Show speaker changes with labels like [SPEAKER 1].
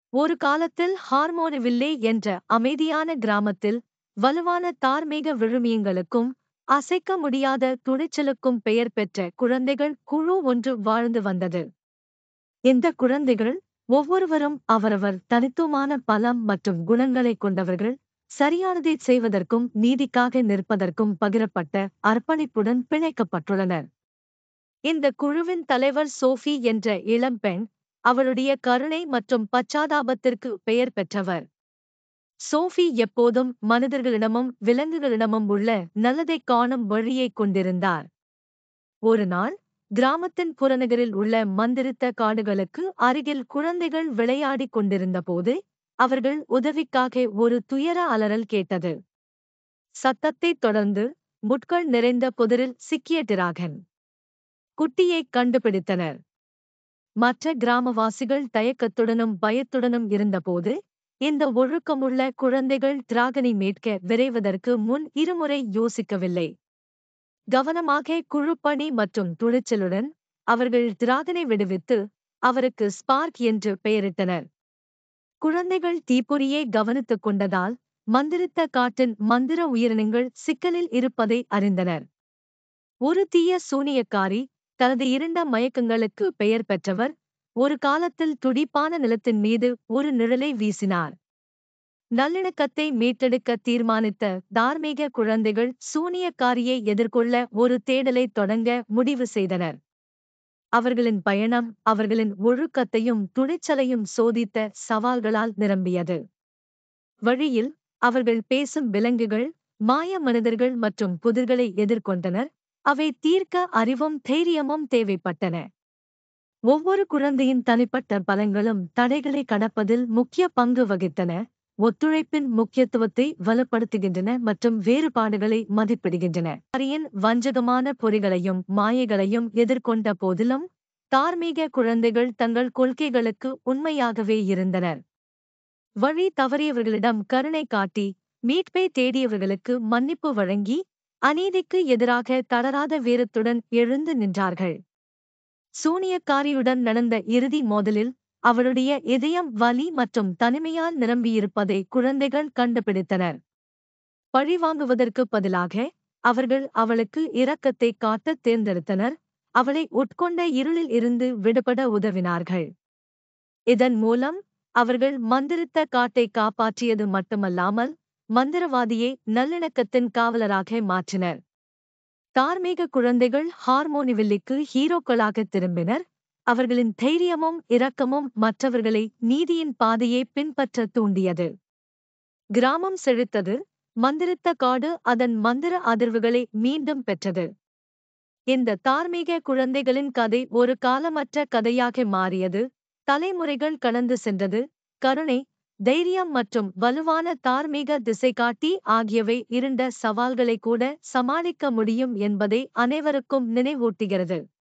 [SPEAKER 1] ஒரு காலத்தில் ஹார்மோனிவில்லே என்ற அமைதியான கிராமத்தில் வலுவான தார்மீக விழுமியங்களுக்கும் அசைக்க முடியாத துணிச்சலுக்கும் பெயர் பெற்ற குழந்தைகள் குழு ஒன்று வாழ்ந்து வந்தது இந்த குழந்தைகள் ஒவ்வொருவரும் அவரவர் தனித்துவமான பலம் மற்றும் குணங்களைக் கொண்டவர்கள் சரியானதை செய்வதற்கும் நீதிக்காக நிற்பதற்கும் பகிரப்பட்ட அர்ப்பணிப்புடன் பிணைக்கப்பட்டுள்ளனர் இந்த குழுவின் தலைவர் சோஃபி என்ற இளம்பெண் அவளுடைய கருணை மற்றும் பச்சாதாபத்திற்கு பெயர் பெற்றவர் சோஃபி எப்போதும் மனிதர்களிடமும் விலங்குகளிடமும் உள்ள நல்லதைக் காணும் வழியைக் கொண்டிருந்தார் ஒரு நாள் கிராமத்தின் புறநகரில் உள்ள மந்திரித்த காடுகளுக்கு அருகில் குழந்தைகள் விளையாடிக் கொண்டிருந்தபோது அவர்கள் உதவிக்காக ஒரு துயர அலறல் கேட்டது சத்தத்தைத் தொடர்ந்து முட்கள் நிறைந்த புதரில் சிக்கிய டிராகன் குட்டியைக் கண்டுபிடித்தனர் மற்ற கிராமவாசிகள் தயக்கத்துடனும் பயத்துடனும் இருந்தபோது இந்த ஒழுக்கமுள்ள குழந்தைகள் டிராகனை மீட்க விரைவதற்கு முன் இருமுறை யோசிக்கவில்லை கவனமாக குழுப்பணி மற்றும் துணிச்சலுடன் அவர்கள் டிராகனை விடுவித்து அவருக்கு ஸ்பார்க் என்று பெயரிட்டனர் குழந்தைகள் தீப்பொறியை கவனித்துக் கொண்டதால் மந்திரித்த காட்டின் மந்திர உயிரினங்கள் சிக்கலில் இருப்பதை அறிந்தனர் ஒரு தீய சூனியக்காரி தனது இருண்ட மயக்கங்களுக்கு பெயர் பெற்றவர் ஒரு காலத்தில் துடிப்பான நிலத்தின் மீது ஒரு நிழலை வீசினார் நல்லிணக்கத்தை மீட்டெடுக்க தீர்மானித்த தார்மீக குழந்தைகள் சூனியக்காரியை எதிர்கொள்ள ஒரு தேடலை தொடங்க முடிவு செய்தனர் அவர்களின் பயணம் அவர்களின் ஒழுக்கத்தையும் துணிச்சலையும் சோதித்த சவால்களால் நிரம்பியது வழியில் அவர்கள் பேசும் விலங்குகள் மாய மனிதர்கள் மற்றும் புதிர்களை எதிர்கொண்டனர் அவை தீர்க்க அறிவும் தைரியமும் தேவைப்பட்டன ஒவ்வொரு குழந்தையின் தனிப்பட்ட பலங்களும் தடைகளை கடப்பதில் முக்கிய பங்கு வகித்தன ஒத்துழைப்பின் முக்கியத்துவத்தை வலுப்படுத்துகின்றன மற்றும் வேறுபாடுகளை மதிப்பிடுகின்றன அரியின் வஞ்சகமான பொறிகளையும் மாயைகளையும் எதிர்கொண்ட போதிலும் தார்மீக குழந்தைகள் தங்கள் கொள்கைகளுக்கு உண்மையாகவே இருந்தனர் வழி தவறியவர்களிடம் கருணை காட்டி மீட்பை தேடியவர்களுக்கு மன்னிப்பு வழங்கி அநீதிக்கு எதிராக தளராத வீரத்துடன் எழுந்து நின்றார்கள் சூனியக்காரியுடன் நடந்த இறுதி மோதலில் அவளுடைய இதயம் வலி மற்றும் தனிமையால் நிரம்பியிருப்பதை குழந்தைகள் கண்டுபிடித்தனர் பழிவாங்குவதற்கு பதிலாக அவர்கள் அவளுக்கு இரக்கத்தை காட்டத் தேர்ந்தெடுத்தனர் அவளை உட்கொண்ட இருளில் இருந்து விடுபட உதவினார்கள் இதன் மூலம் அவர்கள் மந்திரித்த காட்டை காப்பாற்றியது மட்டுமல்லாமல் மந்திரவாதியை நல்லிணக்கத்தின் காவலராக மாற்றினர் தார்மீக குழந்தைகள் ஹார்மோனிவில்லிக்கு ஹீரோக்களாக திரும்பினர் அவர்களின் தைரியமும் இரக்கமும் மற்றவர்களை நீதியின் பாதையை பின்பற்ற தூண்டியது கிராமம் செழித்தது மந்திரித்த காடு அதன் மந்திர அதிர்வுகளை மீண்டும் பெற்றது இந்த தார்மீக குழந்தைகளின் கதை ஒரு காலமற்ற கதையாக மாறியது தலைமுறைகள் கடந்து சென்றது கருணை தைரியம் மற்றும் வலுவான தார்மீக திசைகாட்டி ஆகியவை இருண்ட சவால்களை கூட சமாளிக்க முடியும் என்பதை அனைவருக்கும் நினைவூட்டுகிறது